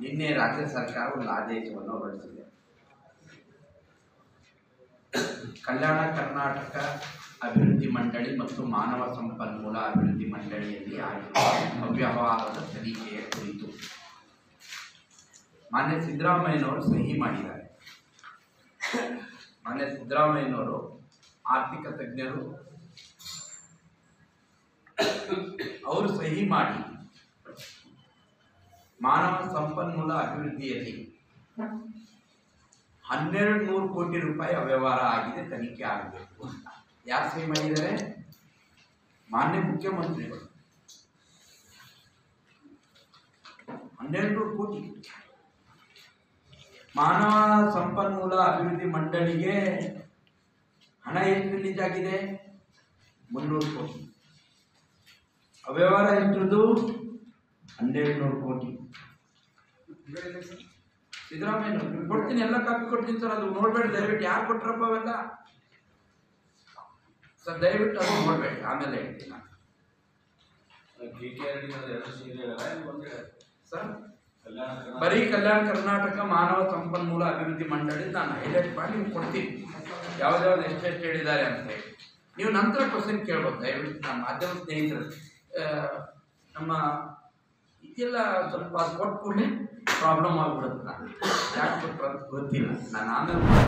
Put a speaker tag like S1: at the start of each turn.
S1: ನಿನ್ನೆ ರಾಜ್ಯ ಸರ್ಕಾರ ಒಂದು ಆದೇಶವನ್ನು ಹೊರಡಿಸಿದೆ ಕಲ್ಯಾಣ ಕರ್ನಾಟಕ ಅಭಿವೃದ್ಧಿ ಮಂಡಳಿ ಮತ್ತು ಮಾನವ ಸಂಪನ್ಮೂಲ ಅಭಿವೃದ್ಧಿ ಮಂಡಳಿಯಲ್ಲಿ ಆಗಿರುವ ಅವ್ಯವಹಾರದ ತನಿಖೆಯ ಕುರಿತು ಮಾನ್ಯ ಸಿದ್ದರಾಮಯ್ಯನವರು ಸಹಿ ಮಾಡಿದ್ದಾರೆ ಮಾನ್ಯ ಸಿದ್ದರಾಮಯ್ಯನವರು ಆರ್ಥಿಕ ತಜ್ಞರು ಅವರು ಸಹಿ ಮಾಡಿ ಮಾನವ ಸಂಪನ್ಮೂಲ ಅಭಿವೃದ್ಧಿಯಲ್ಲಿ ಹನ್ನೆರಡು ನೂರು ಕೋಟಿ ರೂಪಾಯಿ ಅವ್ಯವಹಾರ ಆಗಿದೆ ತನಿಖೆ ಆಗಬೇಕು ಅಂತ ಯಾರು ಸಹಿ ಮಾಡಿದ್ದಾರೆ ಮಾನ್ಯ ಮುಖ್ಯಮಂತ್ರಿಗಳು ಹನ್ನೆರಡು ನೂರು ಕೋಟಿ ಮಾನವ ಸಂಪನ್ಮೂಲ ಅಭಿವೃದ್ಧಿ ಮಂಡಳಿಗೆ ಹಣ ಎಷ್ಟು ರಿಲೀಸ್ ಆಗಿದೆ ಮುನ್ನೂರು ಕೋಟಿ ಅವ್ಯವಹಾರ ಎಷ್ಟರದ್ದು ಹನ್ನೆರಡು ನೂರು ಕೋಟಿ ಸಿದ್ದರಾಮಯ್ಯ ಕೊಡ್ತೀನಿ ಎಲ್ಲ ಕಾಪಿ ಕೊಡ್ತೀನಿ ಸರ್ ಅದು ನೋಡ್ಬೇಡಿ ದಯವಿಟ್ಟು ಯಾರು ಕೊಟ್ರಪ್ಪ ಅವೆಲ್ಲ ಸರ್ ದಯವಿಟ್ಟು ಅದು ನೋಡ್ಬೇಡಿ ಆಮೇಲೆ ಹೇಳ್ತೀನಿ ನಾನು ಸರ್ ಬರೀ ಕಲ್ಯಾಣ ಕರ್ನಾಟಕ ಮಾನವ ಸಂಪನ್ಮೂಲ ಅಭಿವೃದ್ಧಿ ಮಂಡಳಿ ನಾನು ಹೈಲೈಟ್ ಮಾಡಿ ನಿಮ್ಗೆ ಕೊಡ್ತೀನಿ ಯಾವ್ದಾವ್ದು ಎಷ್ಟೆಷ್ಟು ಹೇಳಿದ್ದಾರೆ ಅಂತ ಹೇಳಿ ನೀವು ನಂತರ ಕ್ವಶನ್ ಕೇಳ್ಬೋದು ದಯವಿಟ್ಟು ನಮ್ಮ ಮಾಧ್ಯಮ ಸ್ನೇಹಿತರು ಆ, ನಮ್ಮ ಇದೆಲ್ಲ ಸ್ವಲ್ಪ ಅದು ಕೊಟ್ಟು ಕೂಡಲೇ ಪ್ರಾಬ್ಲಮ್ ಆಗ್ಬಿಡುತ್ತೆ ನಾನು ಯಾಕೆ ಕೊಟ್ಟರು ಅಂತ ಗೊತ್ತಿಲ್ಲ ನಾನು ಆಮೇಲೆ